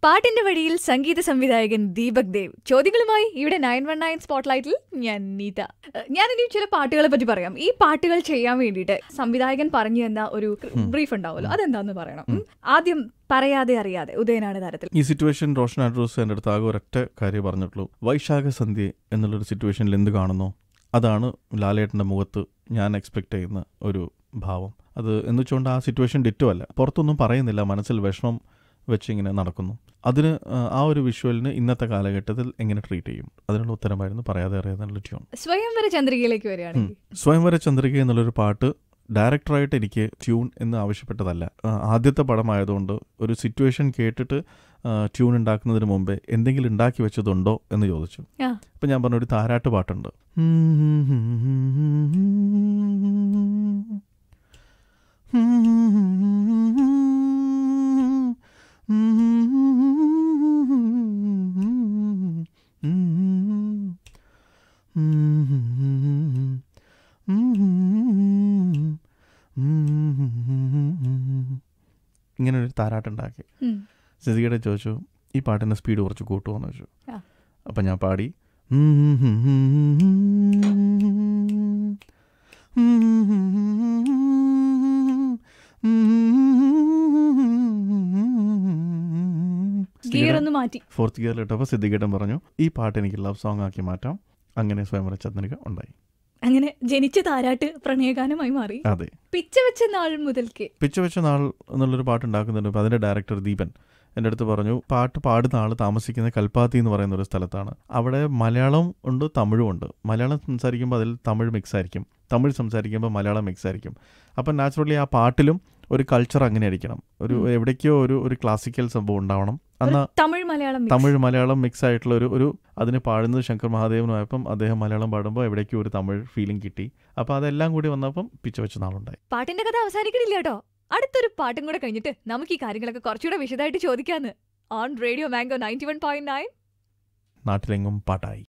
പാട്ടിന്റെ വഴിയിൽ സംഗീത സംവിധായകൻ ദീപക് ദേവ് ചോദ്യങ്ങളുമായി ഇവിടെ നയൻ വൺ നയൻ സ്പോട്ട്ലൈറ്റിൽ ഞാൻ നീത ഏഹ് ഞാനിനി ചില പാട്ടുകളെ പറ്റി പറയാം ഈ പാട്ടുകൾ ചെയ്യാൻ വേണ്ടിയിട്ട് സംവിധായകൻ പറഞ്ഞു തന്ന ഒരു ബ്രീഫ് ഉണ്ടാവുമല്ലോ അതെന്താന്ന് പറയണം ഉം. ആദ്യം പറയാതെ അറിയാതെ ഉദയനാണ് താരത്തിൽ ഈ സിറ്റുവേഷൻ റോഷൻ ആൻഡ്രൂസ് എൻ്റെ അടുത്ത് ആകെ ഒരൊറ്റ കാര്യം പറഞ്ഞിട്ടുള്ളൂ വൈശാഖ സന്ധ്യ എന്നുള്ളൊരു സിറ്റുവേഷനിൽ എന്ത് കാണുന്നു അതാണ് ലാലേട്ടൻ്റെ മുഖത്ത് ഞാൻ എക്സ്പെക്ട് ചെയ്യുന്ന ഒരു ഭാവം അത് എന്ന് വെച്ചുകൊണ്ട് ആ സിറ്റുവേഷൻ ഡിറ്റോ അല്ല പുറത്തൊന്നും പറയുന്നില്ല മനസ്സിൽ വിഷമം വെച്ച് ഇങ്ങനെ നടക്കുന്നു അതിന് ആ, ആ ഒരു വിഷ്വലിന് ഇന്നത്തെ കാലഘട്ടത്തിൽ എങ്ങനെ ട്രീറ്റ് ചെയ്യും അതിനുള്ള ഉത്തരമായിരുന്നു പറയാതെ അറിയാതെ ട്യൂൺ സ്വയംവര ചന്ദ്രികയിലേക്ക് വരികയാണെങ്കിൽ സ്വയംവര ചന്ദ്രിക എന്നുള്ളൊരു പാട്ട് ഡയറക്ടറായിട്ട് എനിക്ക് ട്യൂൺ എന്ന് ആവശ്യപ്പെട്ടതല്ല ആ, ആദ്യത്തെ പടമായതുകൊണ്ട് ഒരു സിറ്റുവേഷൻ കേട്ടിട്ട് ആ, ട്യൂൺ ഉണ്ടാക്കുന്നതിന് മുമ്പേ എന്തെങ്കിലും ഉണ്ടാക്കി വെച്ചതുണ്ടോ എന്ന് ചോദിച്ചു ആ. അപ്പം ഞാൻ പറഞ്ഞ ഒരു താരാട്ട് പാട്ടുണ്ട് ഇങ്ങനെ ഒരു താരാട്ടുണ്ടാക്കി ഉം. സിദ്ദിഖയുടെ ചോദിച്ചു ഈ പാട്ടിൻ്റെ സ്പീഡ് കുറച്ച് കൂട്ടുമോ എന്ന് ചോദിച്ചു ആ. അപ്പം ഞാൻ പാടി ഗിയർ ഒന്ന് മാറ്റി ഫോർത്ത് ഗിയറിലിട്ടപ്പോൾ സിദ്ദിഖേട്ടൻ പറഞ്ഞു ഈ പാട്ട് എനിക്ക് ലവ് സോങ് ആക്കി മാറ്റാം അങ്ങനെ സ്വയംവര ചന്ദ്രിക ഉണ്ടായി അങ്ങനെ ജനിച്ച താരാട്ട് പ്രണയഗാനമായി മാറി അതെ പിച്ച വെച്ച നാൾ മുതൽക്ക് പിച്ച വെച്ച നാൾ എന്നുള്ളൊരു പാട്ട് ഉണ്ടാക്കുന്നുണ്ട് അപ്പോൾ അതിൻ്റെ ഡയറക്ടർ ദീപൻ എൻ്റെ അടുത്ത് പറഞ്ഞു പാട്ട് പാടുന്ന ആൾ താമസിക്കുന്ന കൽപ്പാത്തി എന്ന് പറയുന്ന ഒരു സ്ഥലത്താണ് അവിടെ മലയാളം ഉണ്ട് തമിഴും ഉണ്ട് മലയാളം സംസാരിക്കുമ്പോൾ അതിൽ തമിഴ് മിക്സ് ആയിരിക്കും തമിഴ് സംസാരിക്കുമ്പോൾ മലയാളം മിക്സ് ആയിരിക്കും അപ്പം നാച്ചുറലി ആ പാട്ടിലും ഒരു കൾച്ചർ അങ്ങനെ ആയിരിക്കണം ഒരു ഉം. എവിടേക്കോ ഒരു ഒരു ക്ലാസിക്കൽ സംഭവം ഉണ്ടാവണം ഒരു അന്ന് തമിഴ് മലയാളം mix. തമിഴ് മലയാളം മിക്സ് ആയിട്ടുള്ള ഒരു ഒരു അതിന് പാടുന്നത് ശങ്കർ മഹാദേവനുമായപ്പം അദ്ദേഹം മലയാളം പാടുമ്പോൾ എവിടേക്കോ ഒരു തമിഴ് ഫീലിംഗ് കിട്ടി അപ്പോൾ അതെല്ലാം കൂടി വന്നപ്പം പിച്ച വെച്ച നാളുണ്ടായി പാട്ടിന്റെ കഥ അവസാനിക്കണില്ല കേട്ടോ അടുത്തൊരു പാട്ടും കൂടെ കഴിഞ്ഞിട്ട് നമുക്ക് ഈ കാര്യങ്ങളൊക്കെ കുറച്ചുകൂടെ വിശദമായിട്ട് ചോദിക്കാന്ന് on radio mango ninety one point nine നാട്ടിലെങ്ങും പാട്ടായി